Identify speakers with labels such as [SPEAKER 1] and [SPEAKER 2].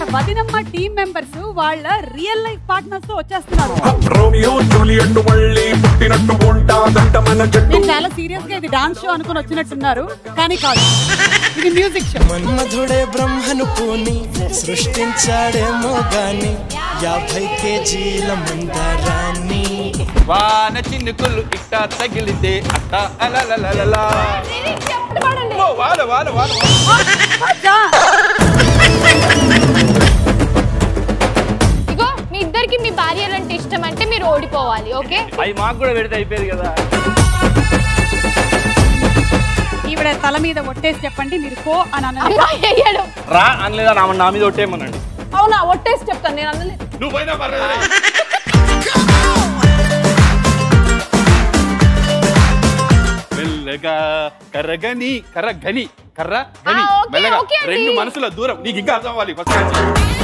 [SPEAKER 1] వదినమ్మ team members వాళ్ళ real life partners తో వచ్చేస్తున్నారు
[SPEAKER 2] రోమియో జూలియట్ మళ్ళీ పుట్టినట్టు ఉంటాదంట మన జట్టు
[SPEAKER 1] నేను చాలా సీరియస్ గా ఇది డాన్స్ షో అనుకుని వచ్చినట్టున్నారు కానీ కాదు ఇది మ్యూజిక్ షో
[SPEAKER 3] మన్మధుడే బ్రహ్మను పూని సృష్టించాడేమో గాని యాభై కేజీల మందారాన్ని
[SPEAKER 4] వాన చినుకులు ఇట్ట తగిలితే అట్ట అలలలలలా. ఓ, వాన వాన వాన
[SPEAKER 1] అచ్చా.
[SPEAKER 5] ఇగో మీ ఇద్దరికి మీ భార్యలు అంటే ఇష్టం అంటే మీరు ఓడిపోవాలి ఓకే
[SPEAKER 4] అవి మాకు కూడా పెడితే అయిపోయేది కదా
[SPEAKER 1] ఈవిడ తల మీద ఒట్టేసి చెప్పండి మీరు పో అని అన్నది
[SPEAKER 5] అమ్మాయి అయ్యాడు
[SPEAKER 4] రా అనలేదా నా నా మీద ఒట్టేయమనండి
[SPEAKER 6] అవునా ఒట్టేసి చెప్తాను నేను అందలేదు
[SPEAKER 4] నువ్వు పోయినా పర్లేదు మెల్లగా కర్రగని కర్ర గని కర్ర గని
[SPEAKER 5] ఆ, ఓకే,
[SPEAKER 4] మెల్లగా
[SPEAKER 5] ఓకే అండి.
[SPEAKER 4] రెండు మనసుల దూరం నీకు ఇంకా అర్థం అవ్వాలి ఫస్ట్